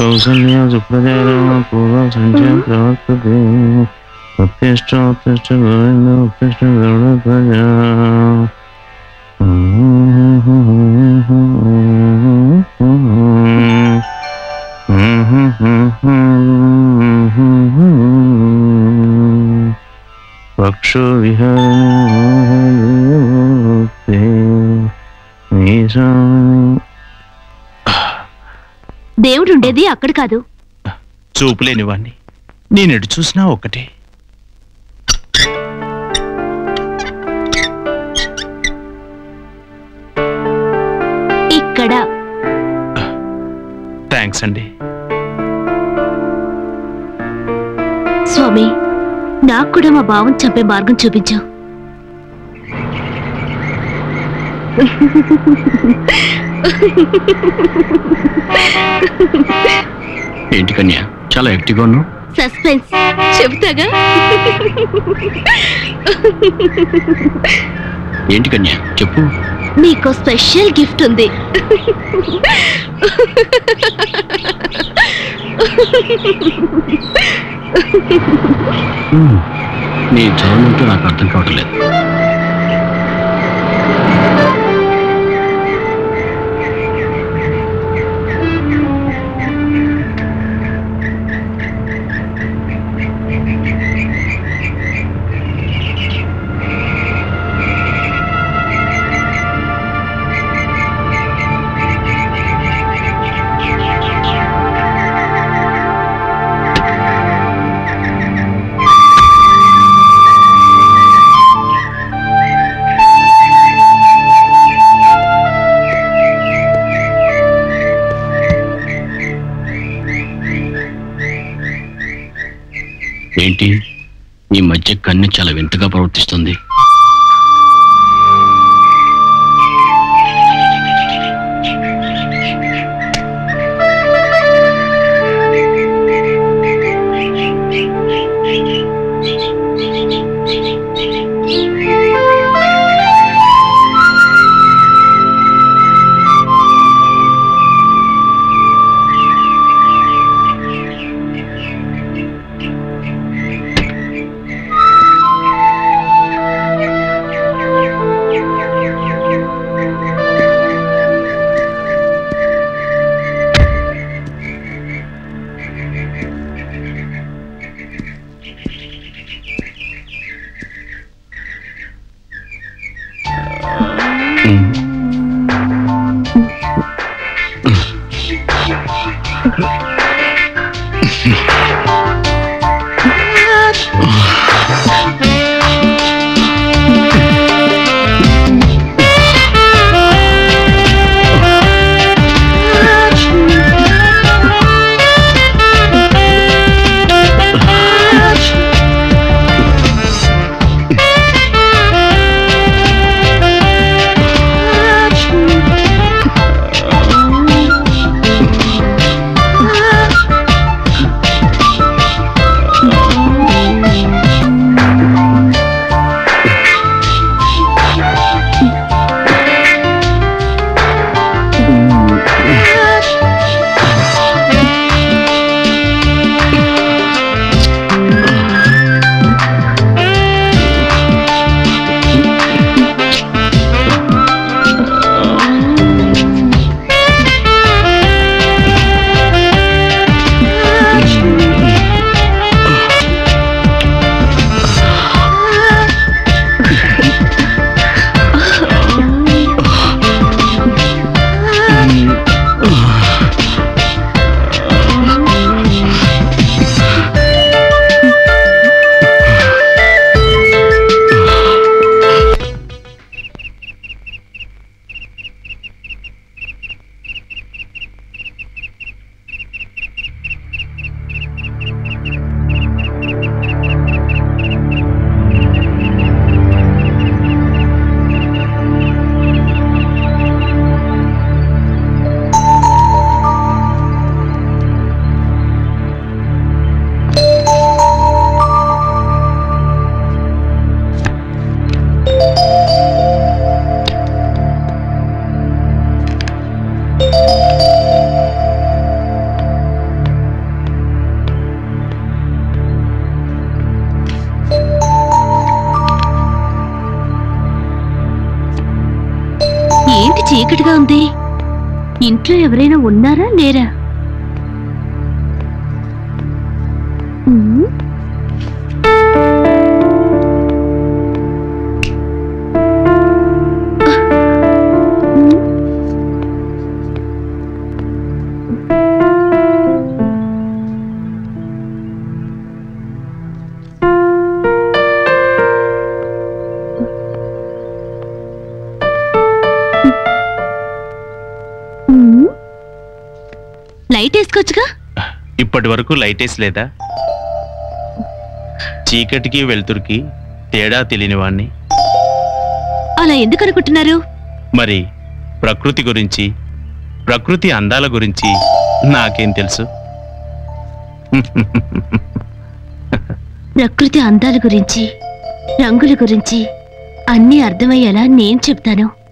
కౌసల్య సుప్రజారామ పూర్వ సంధ్య ప్రవర్తతే ఉత్తిష్ట ఉత్తిష్ట గోవింద ఉత్తిష్ట గరుడ ప్రజా పక్షో విహార దేవుడు ఉండేది అక్కడ కాదు చూపులేని వాణ్ణి నేనెడు చూసినా ఒక్కటే ఇక్కడ థ్యాంక్స్ అండి స్వామి నాకు కూడా మా భావం చంపే మార్గం చూపించు ఏంటి కన్యా చాలా యాక్టివ్గా ఉన్నావు సస్పెన్స్ చెబుతాగా ఏంటి కన్యా చెప్పు నీకు స్పెషల్ గిఫ్ట్ ఉంది హ్మ్. నీ చదవనంటూ నాకు అర్థం కావట్లేదు ఏంటి ఈ మధ్య కన్య చాలా వింతగా ప్రవర్తిస్తుంది చీకటిగా ఉంది ఇంట్లో ఎవరైనా ఉన్నారా లేరా ఉమ్, ఉమ్. ఉమ్. లైట్ వేసుకోవచ్చుగా ఇప్పటి వరకు లైట్ వేసి లేదా చీకటికి వెలుతురికి తేడా తెలియని వాణ్ణి అలా ఎందుకు అనుకుంటున్నారు మరి ప్రకృతి గురించి ప్రకృతి అందాల గురించి నాకేం తెలుసు ప్రకృతి అందాల గురించి రంగుల గురించి అన్నీ అర్థమయ్యేలా నేను చెప్తాను